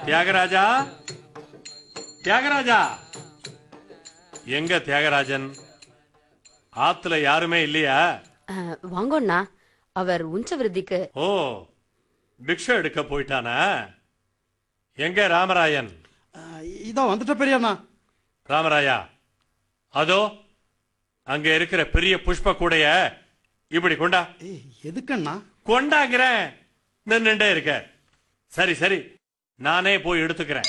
தியாகராஜா தியாகராஜா எங்க தியாகராஜன் ஆத்துல யாருமே இல்லையா அஹ், வாங்கோண்ணா அவர் உஞ்ச விருத்திக்கு ஓ பிக்ஷை எடுக்க போயிட்டானா எங்க ராமராயன் அஹ், இதோ வந்துட்ட பெரியண்ணா ராமராயா அதோ அங்க இருக்கிற பெரிய புஷ்ப கூடைய இப்படி கொண்டா ஏய், எதுக்கண்ணா கொண்டாங்கிறேன் நின்னுட்டே இருக்க சரி சரி நானே போய் எடுத்துக்கிறேன்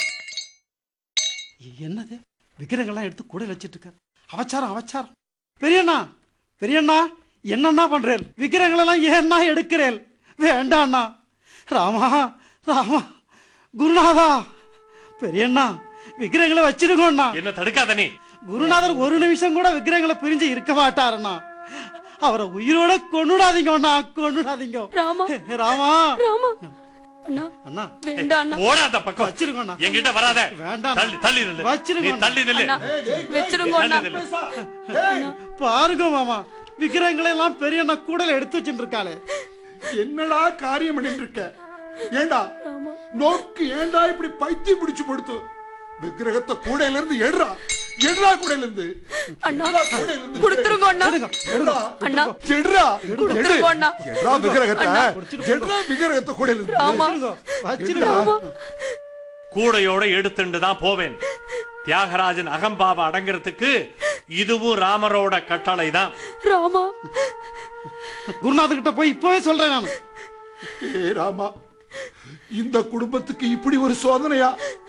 எ- என்னது விக்கிரங்கள்லாம் எடுத்து கூட வச்சிட்டு இருக்காரு அவச்சாரம் அவச்சாரம் பெரியண்ணா பெரியண்ணா என்னண்ணா பண்றேன் விக்கிரங்களெல்லாம் ஏன்னா எடுக்கிறேன் வேண்டாண்ணா ராமா ராமா குருநாதா பெரியண்ணா விக்கிரங்களை வச்சிருக்கோண்ணா என்ன தடுக்காத நீ குருநாதர் ஒரு நிமிஷம் கூட விக்கிரங்களை பிரிஞ்சு இருக்க மாட்டாருண்ணா அவரை உயிரோட கொண்டுடாதீங்க அண்ணா கொண்டுடாதீங்க ராமா ராமா ராமா அண்ணா அண்ணா வேண்டாம் அண்ணா ஓடாத பக்கம் வச்சிருக்கோண்ணா என்கிட்ட வராத வேண்டாம். தள்ளி தள்ளி நில்லு வச்சிருங்க. நீ தள்ளி நில்லு அண்ணா வச்சிருங்க அண்ணா தள்ளி நில்லு பாருங்க மாமா விக்கிரங்களை எல்லாம் பெரிய அண்ணா கூடல எடுத்து வச்சுட்டு இருக்காளே என்னடா காரியம் பண்ணிட்டு இருக்க ஏண்டா நோக்கு ஏண்டா இப்படி பைத்தியம் பிடிச்சு படுத்து விக்கிரகத்தை கூடையில இருந்து எடுறா எடுறா கூடையில இருந்து அண்ணா எடுறா கூடையில இருந்து கொடுத்துருங்க அண்ணா எடுறா அண்ணா எடுறா எடு கொடுத்துருங்க அண்ணா எடுறா விக்கிரகத்தை எடுறா விக்கிரகத்தை கூடையில இருந்து ராமா வச்சிருங்க கூடையோட எடுத்துட்டு தான் போவேன் தியாகராஜன் அகம்பாவ அடங்குறதுக்கு இதுவும் ராமரோட கட்டளை தான் ராமா குருநாதர் கிட்ட போய் இப்பவே சொல்றேன் நான் ஏ ராமா இந்த குடும்பத்துக்கு இப்படி ஒரு சோதனையா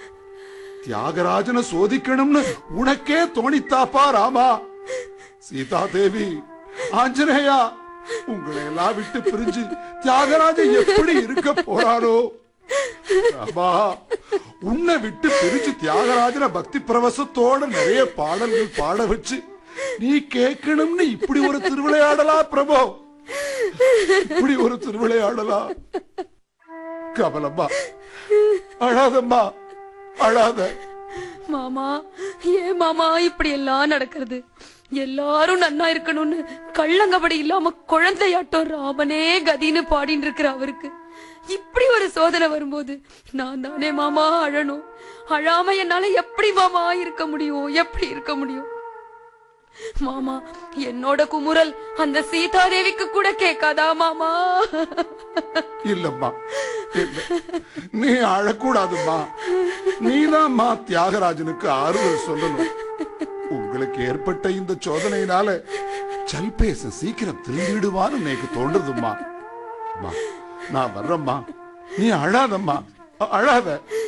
தியாகராஜனை சோதிக்கணும்னு உனக்கே தோணித்தாப்பா ராமா சீதா தேவி ஆஞ்சநேயா உங்களை எல்லாம் விட்டு பிரிஞ்சு தியாகராஜன் எப்படி இருக்க போறாரோ ராமா உன்னை விட்டு பிரிஞ்சு தியாகராஜன பக்தி பிரவசத்தோட நிறைய பாடல்கள் பாட வச்சு நீ கேட்கணும்னு இப்படி ஒரு திருவிளையாடலா பிரபு இப்படி ஒரு திருவிளையாடலா கமலம்மா அழாதம்மா அழாத மாமா ஏன் மாமா இப்படி எல்லாம் நடக்கிறது எல்லாரும் நன்னா இருக்கணும்னு கள்ளங்கபடி இல்லாம குழந்தையாட்டம் ராமனே கதின்னு பாடின்னு இருக்கிற அவருக்கு இப்படி ஒரு சோதனை வரும்போது நான் தானே மாமா அழணும் அழாம என்னால எப்படி மாமா இருக்க முடியும் எப்படி இருக்க முடியும் மாமா என்னோட குமுறல் அந்த சீதாதேவிக்கு கூட கேட்காதா மாமா இல்லம்மா இல்ல நீ அழக்கூடாதும்மா நீதாம்மா தியாகராஜனுக்கு ஆறுதல் சொல்லணும் உங்களுக்கு ஏற்பட்ட இந்த சோதனையினால சல்பேச சீக்கிரம் திரும்பிடுவான்னு எனக்கு தோன்றுதும்மா அம்மா, நான் வர்றேம்மா நீ அழாதம்மா அ- அழாத